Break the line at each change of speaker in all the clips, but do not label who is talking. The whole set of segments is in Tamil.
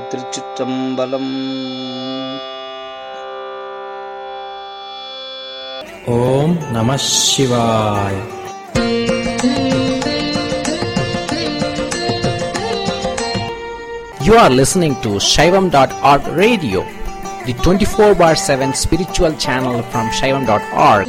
திருச்சிற்றம்பலம்
ஓம் நம சிவாய் You are listening to Shaivam.org radio, the 24 bar 7 spiritual channel from Shaivam.org.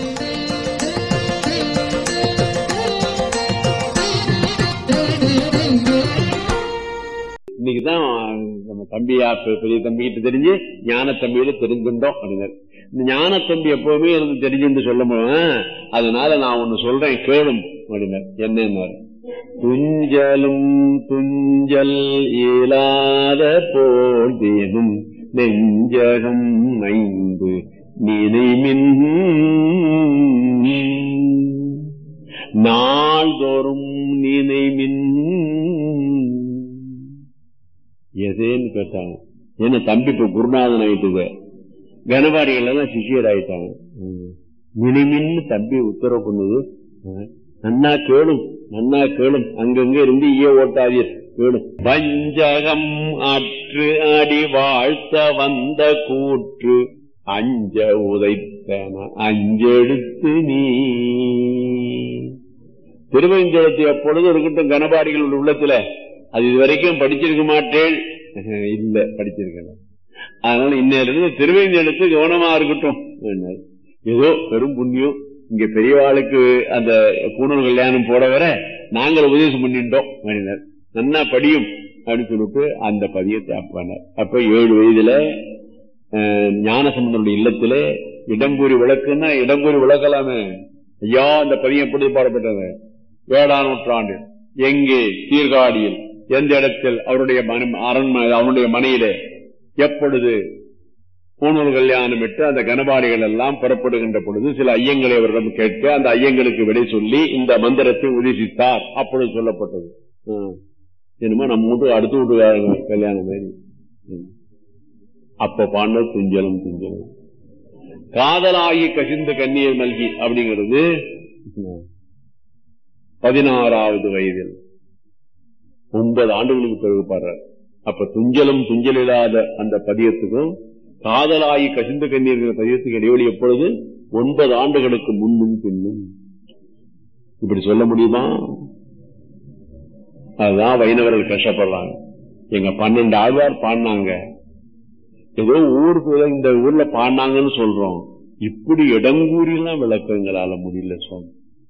இன்னைக்குதான் நம்ம தம்பியா பெ- பெரிய தம்பிகிட்ட தெரிஞ்சு ஞான தம்பியில தெரிஞ்சுட்டோம் அப்படின்னாரு இந்த ஞான தம்பி எப்பவுமே எனக்கு தெரிஞ்சுன்னு சொல்ல முடியும் அதனால நான் ஒண்ணு சொல்றேன் கேளும் அப்படின்னாரு என்னன்னாரு துஞ்சலும் துஞ்சல் இயலாத போல் தேனும் நெஞ்சகம் ஐந்து நினைமின் நாள்தோறும் நினைமின் எதேன்னு கேட்டாங்க என்ன தம்பி இப்ப குருநாதன் ஆயிட்டுது கனபாடிகள் எல்லாம் சிஷியர் ஆயிட்டாங்க மினிமின்னு தம்பி உத்தரவு பண்ணுது அஹ், நன்னா கேளும் நன்னா கேளும் அங்கங்க இருந்து ஈய ஓட்டாதீர் கேளும் வஞ்சகம் அற்று அடி வாழ்த்த வந்த கூற்று அஞ்ச உதைத்தன அஞ்செடுத்து நீ திருவைந்தளத்து எப்பொழுது இருக்கட்டும் கனபாடிகள் உள்ளத்துல அது இதுவரைக்கும் படிச்சிருக்க மாட்டேன் இல்ல படிச்சிருக்கேன் அதனால இன்னிலிருந்து திருவைந்தளத்து கவனமா இருக்கட்டும் என்றார். ஏதோ பெரும் புண்ணியம் இங்க பெரியவாளுக்கு அந்த பூணூல் கல்யாணம் போட வர நாங்கள் உபதேசம் பண்ணிட்டோம் அப்படின்னார் நன்னா படியும் அப்படின்னு சொல்லிட்டு அந்த பதியத்தை அப்பானார் அப்ப ஏழு வயதுல அஹ், ஞானசம்பந்தனுடைய இல்லத்திலே இடம்பூரி விளக்குன்னா இடம்பூரி விளக்கலாமே ஐயா அந்த பதியம் எப்படி பாடப்பட்டது ஏழாம் நூற்றாண்டு எங்கே சீர்காழியில் எந்த இடத்தில் அவருடைய மன- அரண்மனை அவனுடைய மனையிலே எப்பொழுது பூணூல் கல்யாணம் விட்டு அந்த கனபாடிகள் எல்லாம் புறப்படுகின்ற பொழுது சில ஐயங்களை அவரிடம் கேட்க அந்த ஐயங்களுக்கு விடை சொல்லி இந்த மந்திரத்தை உதேசித்தார் அப்பொழுது சொல்லப்பட்டது ம். என்னமோ நம்ம வீட்டு அடுத்த வீட்டுக்காரங்க கல்யாணம் மாதிரி ம். அப்ப பாண்டது துஞ்சலும் துஞ்சலும் காதலாகி கசிந்து கண்ணீர் நல்கி அப்படிங்கிறது ம், பதினாறாவது வயதில் ஒன்பது ஆண்டுகளுக்கு பிறகு பாடுறார் அப்ப துஞ்சலும் துஞ்சலில்லாத அந்த பதியத்துக்கும் காதலாகி கசிந்த கண்ணீர் பதியத்துக்கு இடைவெளி எப்பொழுது ஒன்பது ஆண்டுகளுக்கு முன்னும் பின்னும் இப்படி சொல்ல முடியுமா அதுதான் வைணவர்கள் கஷ்டப்படுறாங்க எங்க பன்னெண்டு ஆழ்வார் பாடினாங்க ஏதோ ஊருக்கு இந்த ஊர்ல பாடினாங்கன்னு சொல்றோம் இப்படி இடங்கூறிலாம் விளக்கங்களால முடியல சுவாமி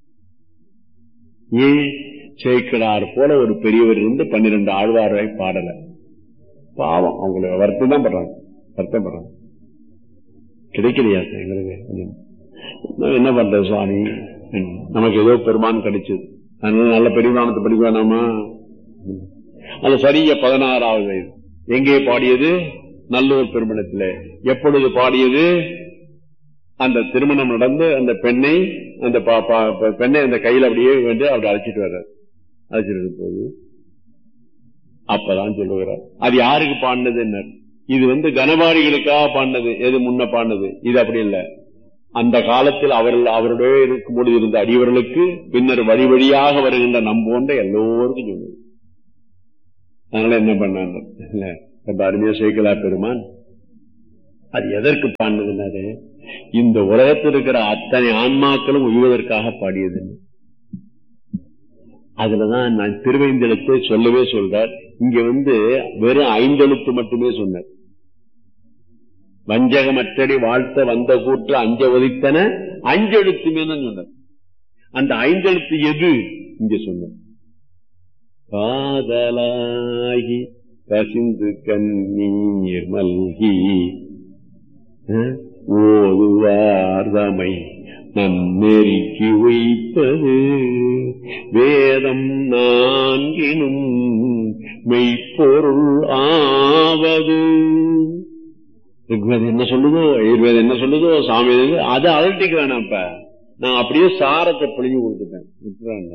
ஏன் சேக்கடார் போல ஒரு பெரியவர் இருந்து பன்னிரண்டு ஆழ்வாரை பாடல பாவம் அவங்களை வருத்தம் தான் பண்றாங்க வருத்தப்படுறாங்க கிடைக்கலையா எங்களுக்கு அப்படின்னு. நான் என்ன பண்றது சுவாமி ம். நமக்கு ஏதோ பெருமான் கிடைச்சது அதனால நல்ல பெருமானத்தை படிக்க வேணாமா ம். அது சரியா பதினாறாவது வயது எங்கே பாடியது நல்லூர் திருமணத்தில் எப்பொழுது பாடியது அந்த திருமணம் நடந்து அந்த பெண்ணை அந்த பா- பா- பா- பெண்ணை அந்த கையில அப்படியே வந்து அப்படி அழைச்சிட்டு வர்றார் அழைச்சிட்டு போது அப்பதான் சொல்லுகிறார் அது யாருக்கு பாடினது என்ன இது வந்து கனபாடிகளுக்காக பாடினது எது முன்ன பாடினது இது அப்படி இல்ல அந்த காலத்தில் அவர்கள் அவருடைய இருக்கும்போது இருந்த அடியவர்களுக்கு பின்னர் வழி வழியாக வருகின்ற நம்போன்ற எல்லோருக்கும் சொல்லுது அதனால என்ன பண்ணாங்க இல்ல ரொம்ப அருமையா சேர்க்கலா பெருமான் அது எதற்கு பாடினதுன்னாரு இந்த உலகத்தில் இருக்கிற அத்தனை ஆன்மாக்களும் உய்வதற்காக பாடியது அதுலதான் நான் திருவைந்தெழுத்தை சொல்லவே சொல்றார் இங்க வந்து வெறும் ஐந்தெழுத்து மட்டுமே சொன்னார் வஞ்சகமற்றடி வாழ்த்த வந்த கூற்று அஞ்ச ஒதித்தன அஞ்செழுத்துமே தான் சொன்னார் அந்த ஐந்தெழுத்து எது இங்க சொன்னார் காதலாகி கசிந்து கண்ணீர் மல்கி அஹ், ஓதுவார்தமை நன்னெறிக்கு வைப்பது வேதம் நான்கினும் மெய்ப்பொருள் ஆவது ரிக்வேதம் என்ன சொல்லுதோ ஆயுர்வேதம் என்ன சொல்லுதோ சாமி எது- அதை அழட்டிக்க வேணாம் இப்ப நான் அப்படியே சாரத்தை பிழிஞ்சு கொடுத்துட்டேன் விட்டுறாங்க